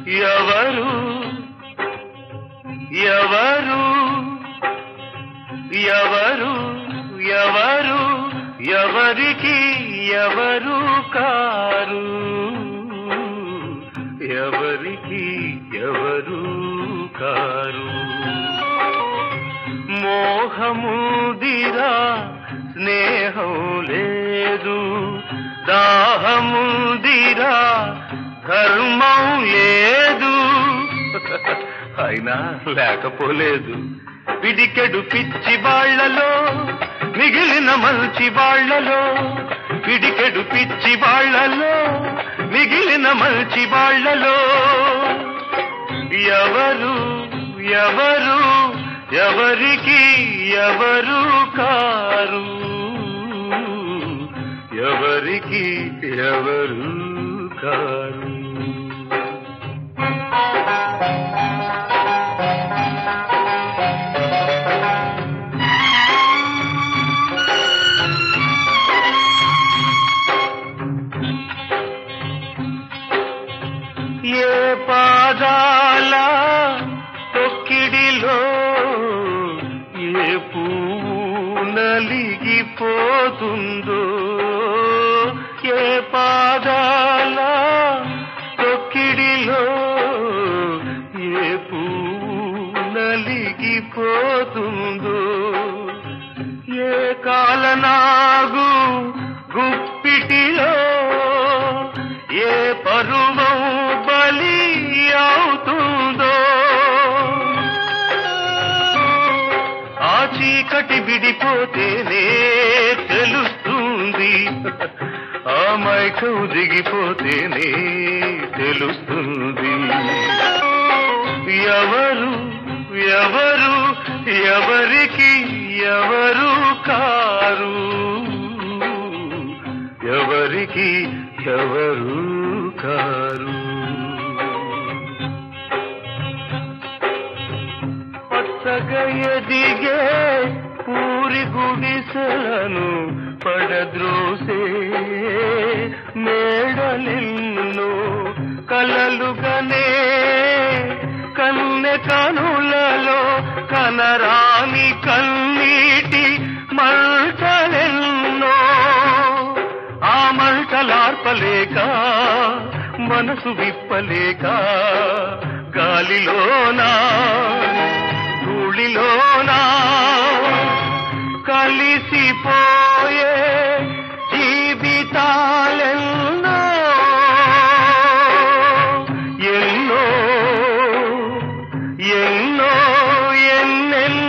ఎవరు ఎవరు ఎవరు ఎవరు ఎవరికి ఎవరు కారు ఎవరికి ఎవరు కారు మోహముదిరా స్నేహం లేదు దాహముదిరా ధర్మం లేదు అయినా లేకపోలేదు పిడికెడు పిచ్చి బాళ్లలో మిగిలిన మంచి బాళ్లలో పిడికెడు పిచ్చి బాళ్లలో మిగిలిన మంచి బాళ్లలో ఎవరు ఎవరు ఎవరికి ఎవరు కారు ఎవరికి ఎవరు కారు ఏ పాదాల తొక్కిడిలో ఏ పువ్వు నలిగిపోతుందో ఏ పాదాల తొక్కిడిలో ఏ పువ్వు నలిగిపోతుందో ఏ కాలనాగు గుప్పిటిలో ఏ పరువం బలి అవుతుందో ఆ చీకటి విడిపోతేనే తెలుస్తుంది ఆ మైకం దిగిపోతేనే తెలుస్తుంది ఎవరు ఎవరు ఎవరికి ఎవరు కారు ఎవరికి ఎవరు కారు పచ్చగా ఎదిగే పూరి గుడిసెలను పడద్రోసే మేడలెన్నో కలలుగనే కన్నె కనులలో కనరాని కన్నీటి మంటలెన్నో ఆ మంటలార్పలేక మనసు విప్పలేక గాలిలోనా ధూళిలోనా కలిసిపోయే జీవితాలెన్నో ఎన్నో ఎన్నో ఎన్నెన్నో